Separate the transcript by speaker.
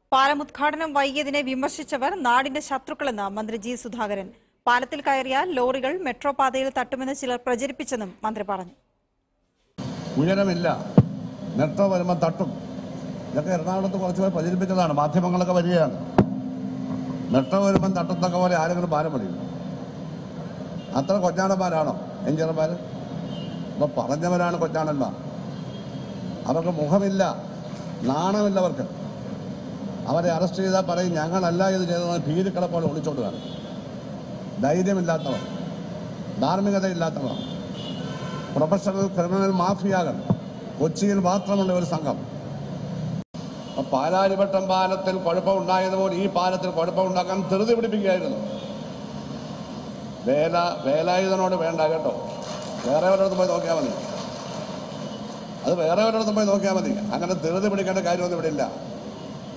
Speaker 1: പാലം ഉദ്ഘാടനം വൈകിയതിനെ വിമർശിച്ചവർ നാടിന്റെ ശത്രുക്കളെന്ന് മന്ത്രി ജി സുധാകരൻ പാലത്തിൽ കയറിയാൽ ലോറികൾ മെട്രോ പാതയിൽ തട്ടുമെന്ന് ചിലർ പ്രചരിപ്പിച്ചെന്നും മന്ത്രി പറഞ്ഞു
Speaker 2: ഉയരമില്ല മെട്രോ വരുമ്പോൾ തട്ടും ഇതൊക്കെ എറണാകുളത്ത് കുറച്ച് പേർ പ്രചരിപ്പിച്ചതാണ് മാധ്യമങ്ങളൊക്കെ വരികയാണ് മെട്രോ വരുമ്പം തട്ടത്തൊക്കെ പോലെ ആരെങ്കിലും പാലം പണിയും അത്ര കൊച്ചാണന്മാരാണോ എഞ്ചിനീയർമാർ അപ്പൊ പറഞ്ഞവരാണ് കൊച്ചാണന്മാർ അവർക്ക് മുഖമില്ല നാണമില്ല അവർക്ക് അവരെ അറസ്റ്റ് ചെയ്താൽ പറയും ഞങ്ങളല്ല ഇത് ചെയ്തത് ഭീതിക്കളപ്പോൾ ഒളിച്ചോട്ട് കാണും ധൈര്യമില്ലാത്തവർ ധാർമ്മികതയില്ലാത്തവർ പ്രൊഫഷണൽ ക്രിമിനൽ മാഫിയാകൾ കൊച്ചിയിൽ മാത്രമുള്ള ഒരു സംഘം അപ്പൊ പാലാരിവട്ടം പാലത്തിൽ കുഴപ്പമുണ്ടായതുപോലെ ഈ പാലത്തിൽ കുഴപ്പമുണ്ടാക്കാൻ ധൃതി പിടിപ്പിക്കുകയായിരുന്നു വേല വേലായുധനോട് വേണ്ട കേട്ടോ വേറെ ഒരിടത്ത് പോയി നോക്കിയാൽ മതി അത് വേറെ ഒരിടത്ത് പോയി നോക്കിയാൽ മതി അങ്ങനെ ധൃതി പിടിക്കേണ്ട കാര്യമൊന്നും ഇവിടെ ഇല്ല